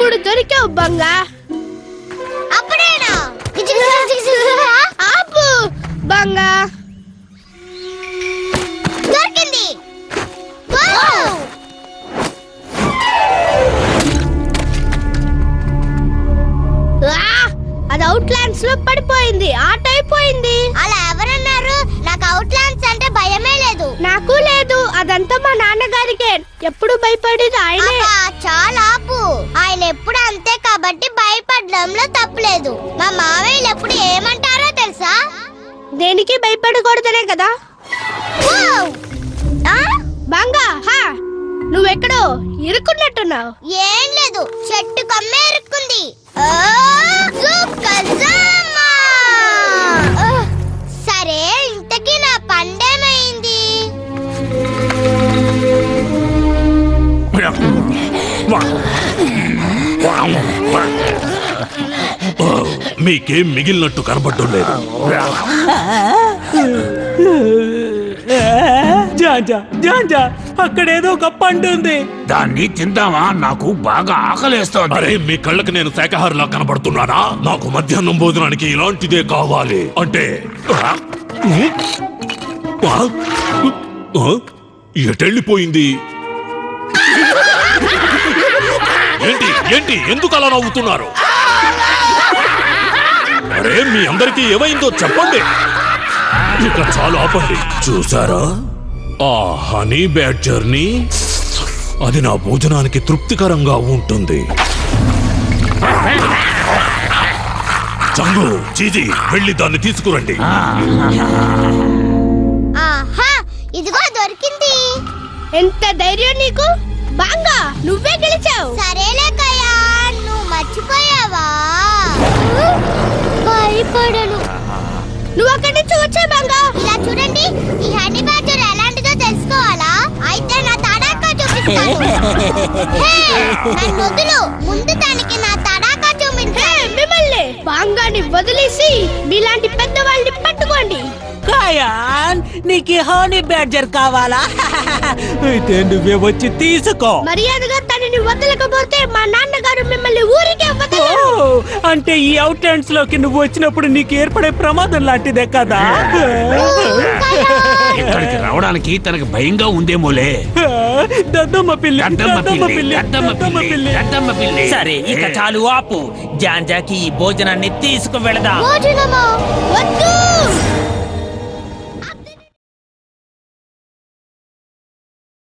ఇప్పుడు దొరికావు బంగా అప్పుడేనా ఆపు బంగా దొరికింది వావ్! ఆ, అది అవుట్ ల్యాండ్స్ లో పడిపోయింది ఆట అయిపోయింది అలా ఎవరన్నారు నాకు అవుట్లాండ్స్ అంటే భయమే లేదు నాకు లేదు అదంతా మా నాన్నగారికే ఎప్పుడు భయపడేది ఆయనే అబ్బా, చాలా ఆపు ఆయన ఎప్పుడు అంతే కాబట్టి భయపడడంలో తప్పులేదు మా మావయ్యలు ఎప్పుడు ఏమంటారో తెలుసా దేనికి భయపడకూడదనే కదా వావ్! ఆ? బంగా హా నువ్వెక్కడో ఇరుక్కున్నట్టున్నావు ఏం లేదు చెట్టు కమ్మే ఇరుక్కుంది ఆ, జుక్కజామా! ఆ, సరే ఇంతకీ నా పండేమైంది ఓ, మీకేం మిగిలినట్టు కనబడటం లేదు జాంజా జాంజా అక్కడేదో ఒక పండు ఉంది దాన్ని తిందామా నాకు బాగా ఆకలేస్తోంది అరే మీ కళ్ళకి నేను శాఖాహారిలా కనబడుతున్నానా నాకు మధ్యాహ్నం భోజనానికి ఇలాంటిదే కావాలి అంటే ఆ? ఆ? ఆ? ఎటెళ్ళిపోయింది ఏంటి ఏంటి ఎందుకు అలా నవ్వుతున్నారు అరే మీ అందరికీ ఏమైందో చెప్పండి ఇక చాలా ఆపండి చూసారా ఆ హనీ బ్యాడ్జర్ని అది నా భోజనానికి తృప్తికరంగా ఉంటుంది చంగు చీజీ వెళ్ళి దాన్ని తీసుకురండి ఆహా ఇదిగో దొరికింది ఎంత ధైర్యం నీకు బాంగా నువ్వే గెలిచావు సరేలే కయ్యా నువ్వు మర్చిపోయావా భయపడను నువ్వు అక్కడి నుంచి వచ్చే బంగా ఇలా చూడండి ఈ హనీ బ్యాచర్ ఎలాంటిదో తెలుసుకోవాలా అయితే నా తడాకా చూపిస్తాను హే, నన్ను వదులు ముందు దానికి నా తడాకా చూపించాను మిమ్మల్ని బాంగాని వదిలేసి మీలాంటి పెద్దవాళ్ళని పట్టుకోండి కాయాన్ నీకు హనీ బ్యాడ్జర్ కావాలా అయితే నువ్వే వచ్చి తీసుకో మర్యాదగా తనని వదలకపోతే మా నాన్నగారు మిమ్మల్ని ఊరికే ఓ, వదలరు అంటే ఈ అవుట్లాండ్స్ లోకి నువ్వు వచ్చినప్పుడు నీకు ఏర్పడే ప్రమాదం లాంటిదే కదా ఇక్కడికి రావడానికి తనకి భయంగా ఉందేమోలే దద్దమ్మ పిల్లి దద్దమ్మ దద్దమ్మ పిల్లి పిల్లి దద్దమ్మ పిల్లి దద్దమ్మ పిల్లి సరే ఇక చాలు ఆపు జాంజాకి ఈ భోజనాన్ని తీసుకువెళదాం భోజనమా వద్దు